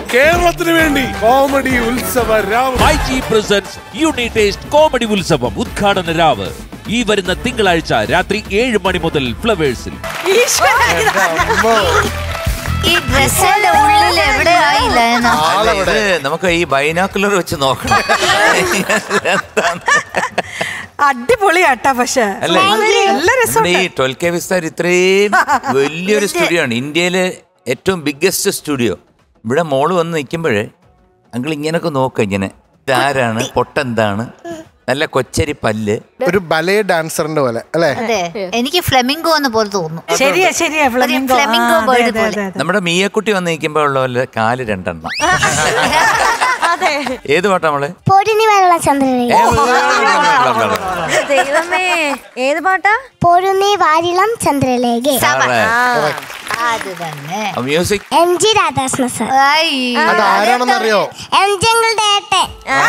കേരളത്തിന് വേണ്ടി കോമഡി ഉത്സവ രാവ് I G presents Uni taste comedy ഉത്സവം ഉദ്ഘാടന രാവ് ഈ വരുന്ന തിങ്കളാഴ്ച രാത്രി ഏഴ് മണി മുതൽ ഫ്ലവേഴ്സിൽ ഈ ഡ്രസ്സിന്റെ ഉള്ളിൽ എവിടെ ആയില്ല അല്ല, ഇത് നമുക്ക് ഈ ബൈനാക്കുലർ വെച്ച് നോക്കണം എന്താണ്? അടിപൊളിയാട്ടാ പക്ഷെ അല്ലേ നല്ല നമ്മുടെ രസമുണ്ട് ഈ ട്വൽവ് കെ വിസ്താർ ഇത്രയും വലിയൊരു സ്റ്റുഡിയോ ആണ് ഇന്ത്യയിലെ ഏറ്റവും ബിഗ്ഗസ്റ്റ് സ്റ്റുഡിയോ ഇവിടെ മോള് വന്ന് നിൽക്കുമ്പോഴേ അങ്കിൾ ഇങ്ങനൊക്കെ നോക്കുക ഇങ്ങനെ ഇതാരാണ് പൊട്ടെന്താണ് നല്ല കൊച്ചരി പല്ല് ഒരു ബലേ ഡാൻസറിന്റെ പോലെ അല്ലേ അതെ എനിക്ക് ഫ്ലെമിംഗോ എന്ന് പോലെ തോന്നുന്നു ശരിയാ ശരിയാ ഫ്ലമിംഗോ ഫ്ലെമിംഗോ bird പോലെ. നമ്മുടെ മീയക്കുട്ടി വന്ന് നിൽക്കുമ്പോൾ ഉള്ള പോലെ കാല് രണ്ടെണ്ണം ഏത് പാട്ടാ മോളെ പൊരുന്നി വെള്ള ചന്ദ്രനിൽ ദൈവമേ ഏത് പാട്ടാ പൊരുന്നി വാരിളം ചന്ദ്രലേഖ അത് തന്നെ music M G Radhakrishna sir അത് ആരാണെന്നറിയോ എം ജി അങ്കിളുടെ ഏട്ടൻ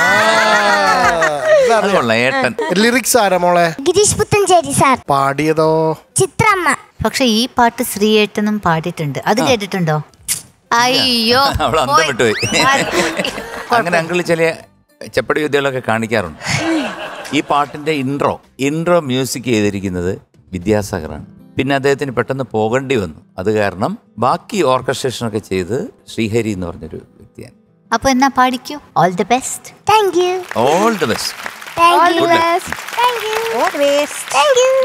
അത് കൊള്ളാം ഏട്ടൻ ലിറിക്സ് ആരാ മോളെ ഗിരീഷ് പുത്തഞ്ചേരി സാർ പാടിയതോ ചിത്രമ്മ പക്ഷെ ഈ പാട്ട് ശ്രീയേട്ടനും പാടിയിട്ടുണ്ട് അത് കേട്ടിട്ടുണ്ടോ അയ്യോ അവൾ അന്തം വിട്ടുപോയി അങ്ങനെ അങ്കിൾ ചില ചെപ്പടി വിദ്യകളൊക്കെ കാണിക്കാറുണ്ട് ഈ പാട്ടിന്റെ ഇൻട്രോ ഇൻട്രോ മ്യൂസിക് ചെയ്തിരിക്കുന്നത് വിദ്യാസാഗറാണ് പിന്നെ അദ്ദേഹത്തിന് പെട്ടെന്ന് പോകേണ്ടി വന്നു അത് കാരണം ബാക്കി ഓർക്കസ്ട്രേഷൻ ഒക്കെ ചെയ്ത് ശ്രീഹരി എന്ന് പറഞ്ഞൊരു വ്യക്തിയാണ് അപ്പൊ എന്നാ പാടിക്കോ all the best thank you all the best thank you Good luck. Thank you thank you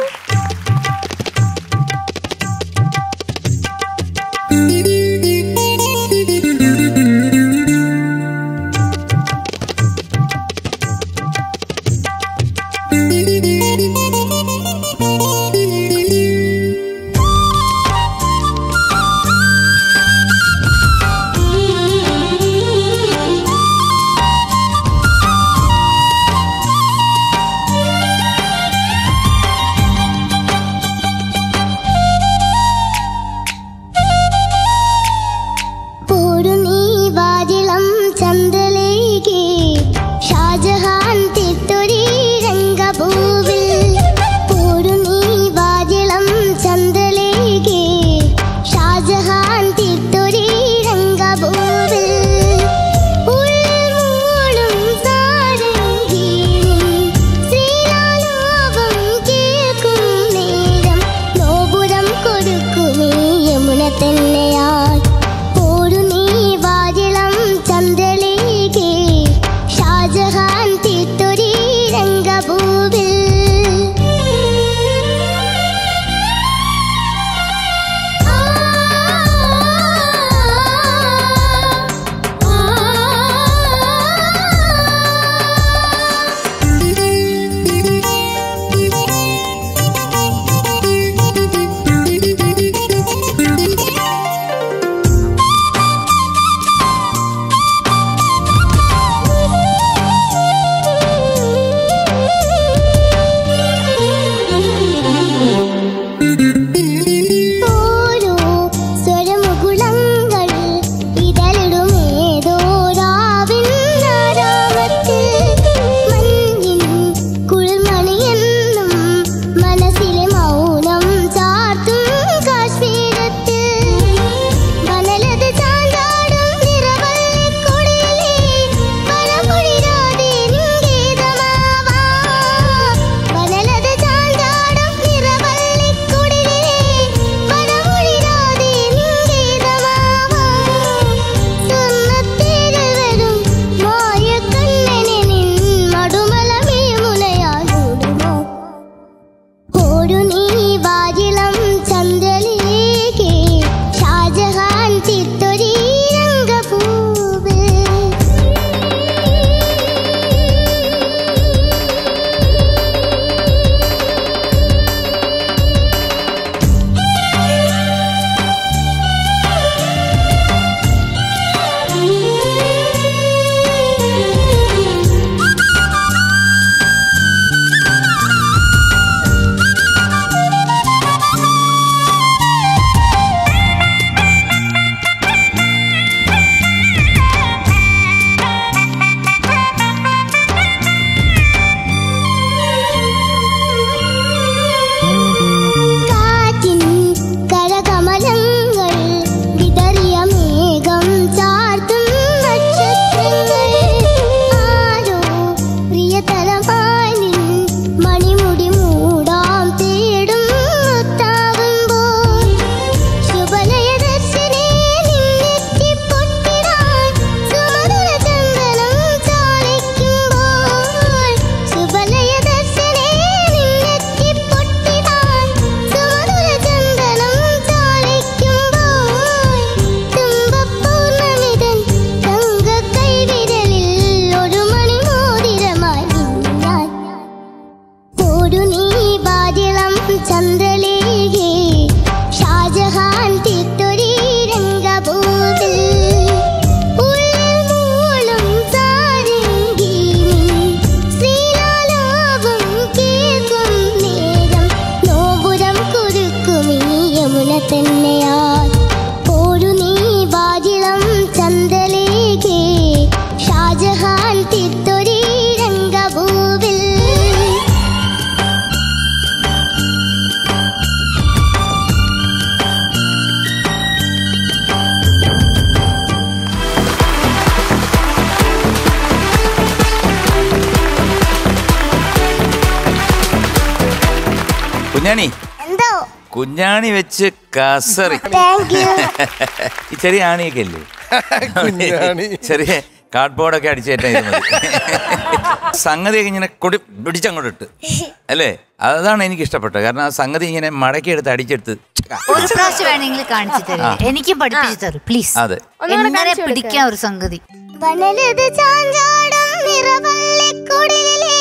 കുഞ്ഞാണി എന്തോ കുഞ്ഞാണി വെച്ച് കസറി താങ്ക് യു ഈ ചെറിയ ആണിയൊക്കെ അല്ലേ കുഞ്ഞാണി. ചെറിയ കാർഡ്ബോർഡൊക്കെ അടിച്ചേറ്റാ ഇത് മതി സംഗതിയൊക്കെ ഇങ്ങനെ കൊടി പിടിച്ചങ്ങോട്ട് ഇട്ട് അല്ലേ അതാണ് എനിക്ക് ഇഷ്ടപ്പെട്ടത് കാരണം ആ സംഗതി ഇങ്ങനെ മടക്കിയെടുത്ത് അടിച്ചെടുത്ത് ഒരു പ്രാവശ്യം വേണമെങ്കിൽ കാണിച്ചു തരും എനിക്ക് പഠിപ്പിച്ചു തരും പ്ലീസ് അതെ എങ്ങനെ പിടിക്കാം ഒരു സംഗതി വനലത് ചാഞ്ചാടും നിറവള്ളിക്കുടിലേ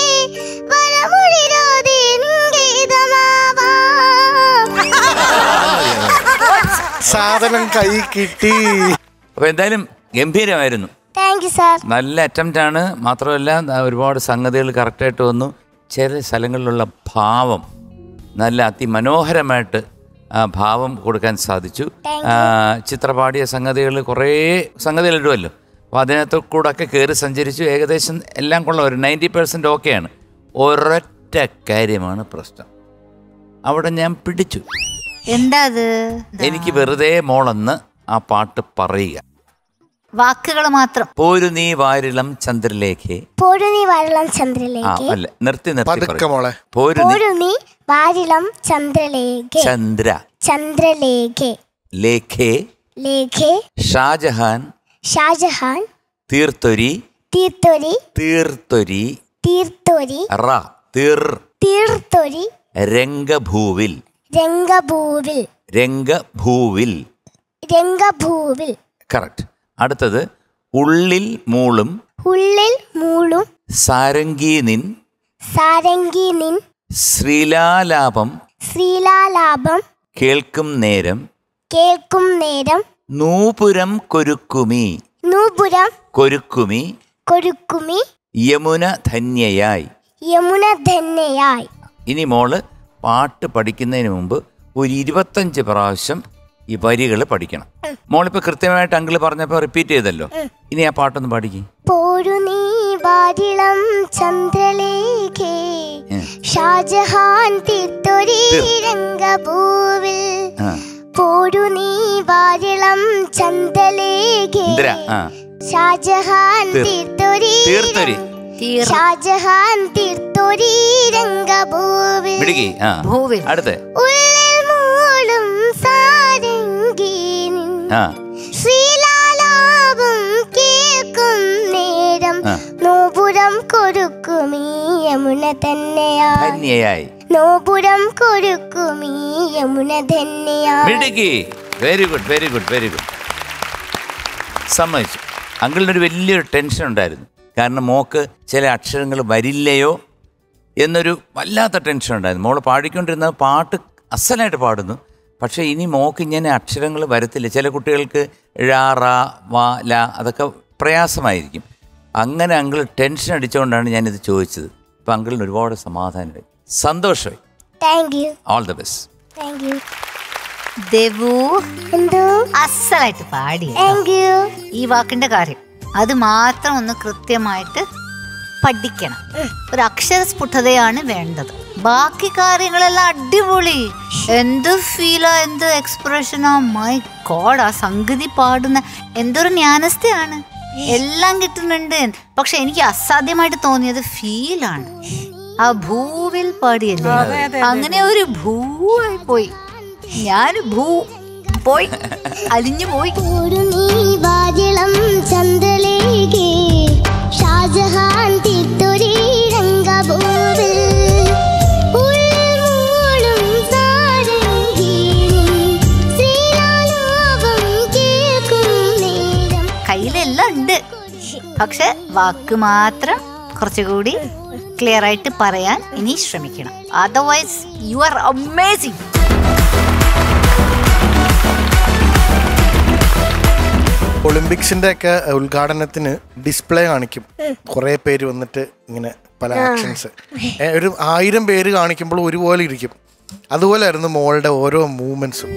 സാധനം കൈ കിട്ടി അപ്പൊ എന്തായാലും ഗംഭീരമായിരുന്നു താങ്ക് യു സാർ നല്ല അറ്റംപ്റ്റ് ആണ് മാത്രമല്ല ആ, ഒരുപാട് സംഗതികൾ കറക്റ്റായിട്ട് വന്നു ചില സ്ഥലങ്ങളിലുള്ള ഭാവം നല്ല അതിമനോഹരമായിട്ട് ആ ഭാവം കൊടുക്കാൻ സാധിച്ചു ആ, ചിത്ര പാടിയ സംഗതികൾ കുറേ സംഗതികൾ ഇടുമല്ലോ അപ്പോൾ അതിനകത്ത് കൂടെ ഒക്കെ കയറി സഞ്ചരിച്ചു ഏകദേശം എല്ലാം കൊള്ളാം ഒരു നയൻറ്റി പെർസെൻറ്റ് ഓക്കെയാണ് ഒരൊറ്റ കാര്യമാണ് പ്രശ്നം അവിടെ ഞാൻ പിടിച്ചു എന്താ അത് എനിക്ക് വെറുതെ മോളെന്ന് ആ പാട്ട് പറയുക വാക്കുകൾ മാത്രം പോരു നീ വാരിളം ചന്ദ്രലേഖേ പൊടുനി വരളം ആ ചന്ദ്രലേക്ക് അല്ല നിർത്തി നിർത്തി പതുക്കെ പറയൂ. മോളെ പോരു നീ പൊടുനി വാരിളം ചന്ദ്രലേക്ക് ചന്ദ്ര ചന്ദ്രലേക്ക് ലേഖേ ലേഖേ ഷാജഹാൻ ഷാജഹാൻ തീർത്തൊരി തീർത്തൊരി തീർത്തൊരി തീർത്തൊരി റ തീർ തീർത്തൊരി രംഗഭൂവിൽ രംഗഭൂവിൽ രംഗഭൂവിൽ രംഗഭൂവിൽ കറക്റ്റ് അടുത്തത് ഉള്ളിൽ മൂളും ഉള്ളിൽ മൂളും സാരംഗീ നിൻ സാരംഗി നിൻ ശ്രീലാലാപം ശ്രീലാലാപം കേൾക്കും നേരം കേൾക്കും നേരം നൂപുരം കൊരുക്കുമി നൂപുരം കൊരുക്കുമി കൊരുക്കുമി യമുന ധന്യയായി യമുന ധന്യയായി ഇനി മോള് പാട്ട് പഠിക്കുന്നതിന് മുമ്പ് ഒരു ഇരുപത്തഞ്ച് പ്രാവശ്യം ഈ വരികൾ പഠിക്കണം മോളിപ്പോ കൃത്യമായിട്ട് അങ്കിള് പറഞ്ഞപ്പോൾ റിപ്പീറ്റ് ചെയ്തല്ലോ ഇനി ആ പാട്ടൊന്ന് പാടിക്കേ പോരു നീ വാരിളം ചന്ദ്രലേഖേ ഉം. ഷാജഹാൻ തീർത്തൊരി തീർ. രംഗഭൂവിൽ ആ പോരു നീ വാരിളം ചന്ദ്രലേഖേ ഇന്ദ്ര ആ ഷാജഹാൻ തീർ. തീർത്തൊരി തീർത്തൊരി തീർ ഷാജഹാൻ തീർത്തൊരി രംഗഭൂവിൽ മിടുക്കി ആ ഭൂവിൽ അടുത്ത് ഉള്ളിൽ മൂളും സാരംഗീനിൻ ആ ശ്രീലാലാപം കേൾക്കും നേരം ആ. നോപുരം കൊടുക്കുമീ യമുന തന്നെയായി ധന്യയായി നോപുരം കൊടുക്കുമീ യമുന തന്നെയായി മിടുക്കി very good very good very good സമ്മതിച്ചു അങ്കിളിനൊരു വലിയൊരു ടെൻഷൻ ഉണ്ടായിരുന്നു കാരണം മോക്ക് ചില അക്ഷരങ്ങൾ വരില്ലയോ എന്നൊരു വല്ലാത്ത ടെൻഷൻ ഉണ്ടായിരുന്നു മോള് പാടിക്കൊണ്ടിരുന്ന പാട്ട് അസലായിട്ട് പാടുന്നു പക്ഷേ ഇനി മോക്ക് ഇങ്ങനെ അക്ഷരങ്ങൾ വരത്തില്ല ചില കുട്ടികൾക്ക് ഴ റ വ ല അതൊക്കെ പ്രയാസമായിരിക്കും അങ്ങനെ അങ്കിൾ ടെൻഷൻ അടിച്ചുകൊണ്ടാണ് ഞാനിത് ചോദിച്ചത് അപ്പം അങ്കിളിന് ഒരുപാട് സമാധാനമായി സന്തോഷമായി thank you all the best thank you Devu എന്തോ അസലായിട്ട് പാടി താങ്ക് യു ഈ വാക്കിന്റെ കാര്യം അത് മാത്രം ഒന്ന് കൃത്യമായിട്ട് പഠിക്കണം ഒരു അക്ഷരസ്ഫുടതയാണ് വേണ്ടത് ബാക്കി കാര്യങ്ങളെല്ലാം അടിപൊളി എന്ത് ഫീലാ എന്ത് എക്സ്പ്രഷനാ മൈ ഗോഡ് ആ സംഗതി പാടുന്ന എന്തൊരു ജ്ഞാനസ്ഥയാണ് എല്ലാം കിട്ടുന്നുണ്ട് പക്ഷെ എനിക്ക് അസാധ്യമായിട്ട് തോന്നിയത് ഫീലാണ് ആ ഭൂവിൽ പാടിയല്ലേ അങ്ങനെ ഒരു ഭൂവായി പോയി ഞാൻ ഭൂ പോയി അലിഞ്ഞു പോയി ഒരു നീ വാരിളം ചന്ദ്രലേഖേ ഷാജഹാൻ തീർത്തൊരി രംഗഭൂവിൽ ഉൾമൂളും സാരംഗീനിൻ ശ്രീലാലാപം കേൾക്കും നേരം കയ്യിലെല്ലാം ഉണ്ട് പക്ഷെ വാക്ക് മാത്രം കുറച്ചുകൂടി ക്ലിയർ ആയിട്ട് പറയാൻ ഇനി ശ്രമിക്കണം അതർവൈസ് യു ആർ അമേസിങ് ഒളിമ്പിക്സിന്റെ ഒക്കെ ഉദ്ഘാടനത്തിന് ഡിസ്പ്ലേ കാണിക്കും കുറെ പേര് വന്നിട്ട് ഇങ്ങനെ പല ആക്ഷൻസ് ഒരു ആയിരം പേര് കാണിക്കുമ്പോൾ ഒരുപോലെ ഇരിക്കും അതുപോലെ ആയിരുന്നു മോളുടെ ഓരോ മൂവ്മെന്റ്സും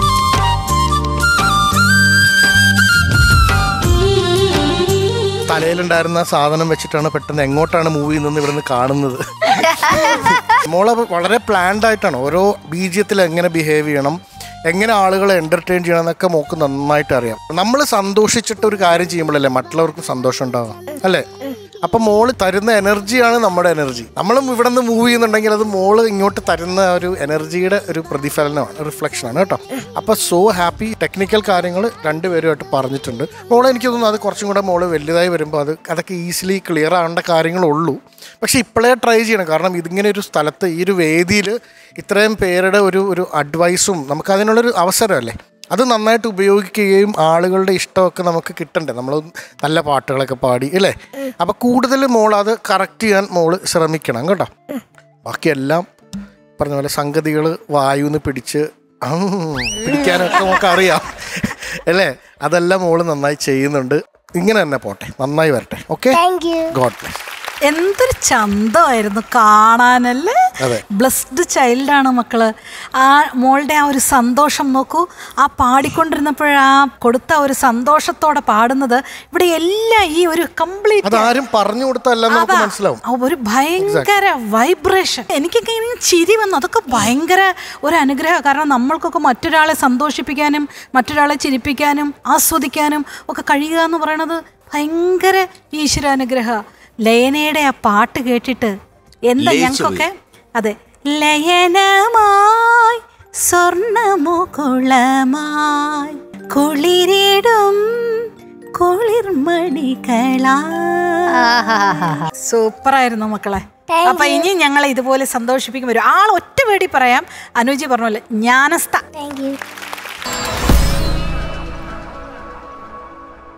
തലയിലുണ്ടായിരുന്ന ആ സാധനം വെച്ചിട്ടാണ് പെട്ടെന്ന് എങ്ങോട്ടാണ് മൂവ് ചെയ്യുന്നത് ഇവിടുന്ന് കാണുന്നത് മോളെ വളരെ പ്ലാൻഡ് ആയിട്ടാണ് ഓരോ ബീജിയത്തിൽ എങ്ങനെ ബിഹേവ് ചെയ്യണം എങ്ങനെ ആളുകളെ എന്റർടൈൻ ചെയ്യണം എന്നൊക്കെ മോക്ക് നന്നായിട്ട് അറിയാം നമ്മൾ സന്തോഷിച്ചിട്ട് ഒരു കാര്യം ചെയ്യുമ്പോഴല്ലേ മറ്റുള്ളവർക്കും സന്തോഷം ഉണ്ടാവാം അല്ലേ അപ്പം മോള് തരുന്ന എനർജിയാണ് നമ്മുടെ എനർജി നമ്മളും ഇവിടെ നിന്ന് മൂവ് ചെയ്യുന്നുണ്ടെങ്കിൽ അത് മോള് ഇങ്ങോട്ട് തരുന്ന ഒരു എനർജിയുടെ ഒരു പ്രതിഫലനമാണ് റിഫ്ലക്ഷനാണ് കേട്ടോ അപ്പോൾ സോ ഹാപ്പി ടെക്നിക്കൽ കാര്യങ്ങൾ രണ്ടുപേരുമായിട്ട് പറഞ്ഞിട്ടുണ്ട് മോള് എനിക്ക് തോന്നുന്നു അത് കുറച്ചും കൂടെ മോള് വലുതായി വരുമ്പോൾ അത് അതൊക്കെ ഈസിലി ക്ലിയർ ആവേണ്ട കാര്യങ്ങളുള്ളൂ പക്ഷെ ഇപ്പോഴേ ട്രൈ ചെയ്യണം കാരണം ഇതിങ്ങനെ ഒരു സ്ഥലത്ത് ഈ ഒരു വേദിയിൽ ഇത്രയും പേരുടെ ഒരു ഒരു അഡ്വൈസും നമുക്ക് അതിനുള്ളൊരു അവസരമല്ലേ അത് നന്നായിട്ട് ഉപയോഗിക്കുകയും ആളുകളുടെ ഇഷ്ടമൊക്കെ നമുക്ക് കിട്ടണ്ടേ നമ്മൾ നല്ല പാട്ടുകളൊക്കെ പാടി അല്ലേ അപ്പൊ കൂടുതൽ മോൾ അത് കറക്റ്റ് ചെയ്യാൻ മോള് ശ്രമിക്കണം കേട്ടോ ബാക്കിയെല്ലാം പറഞ്ഞ പോലെ സംഗതികൾ വായുന്ന് പിടിച്ച് ആ, പിടിക്കാനൊക്കെ നമുക്ക് അറിയാം അല്ലേ അതെല്ലാം മോള് നന്നായി ചെയ്യുന്നുണ്ട് ഇങ്ങനെ തന്നെ പോട്ടെ നന്നായി വരട്ടെ okay thank you God bless എന്തൊരു ചന്തമായിരുന്നു കാണാനല്ലേ അതെ. ബ്ലസ്ഡ് ചൈൽഡാണ് മക്കള് ആ മോളുടെ ആ ഒരു സന്തോഷം നോക്കൂ ആ പാടിക്കൊണ്ടിരുന്നപ്പോഴാ കൊടുത്ത ഒരു സന്തോഷത്തോടെ പാടുന്നത് ഇവിടെ എല്ലാം ഈ ഒരു കംപ്ലീറ്റ് അതാരും പറഞ്ഞു കൊടുത്തല്ല നമുക്ക് അതാ, മനസ്സിലാവും ആ ഒരു ഭയങ്കര വൈബ്രേഷൻ എനിക്കൊക്കെ ഇങ്ങനെ ചിരി വന്നു അതൊക്കെ ഭയങ്കര ഒരു അനുഗ്രഹം കാരണം നമ്മൾക്കൊക്കെ മറ്റൊരാളെ സന്തോഷിപ്പിക്കാനും മറ്റൊരാളെ ചിരിപ്പിക്കാനും ആസ്വദിക്കാനും ഒക്കെ കഴിയുക എന്ന് പറയണത് ഭയങ്കര ഈശ്വരാനുഗ്രഹ ലയനയുടെ ആ പാട്ട് കേട്ടിട്ട് എന്താ ലയിച്ചു ഞങ്ങൾക്കൊക്കെ അതെ ലയനമായി സ്വർണമുകുളമായി കുളിരിടും കുളിർമണികളാ ആഹാഹാഹാ. സൂപ്പറായിരുന്നു മക്കളെ അപ്പൊ ഇനി ഞങ്ങളെ ഇതുപോലെ സന്തോഷിപ്പിക്കും വരും ആൾ ഒറ്റ പേടി പറയാം അനുജി പറഞ്ഞ പോലെ ജ്ഞാനസ്ഥ താങ്ക് യു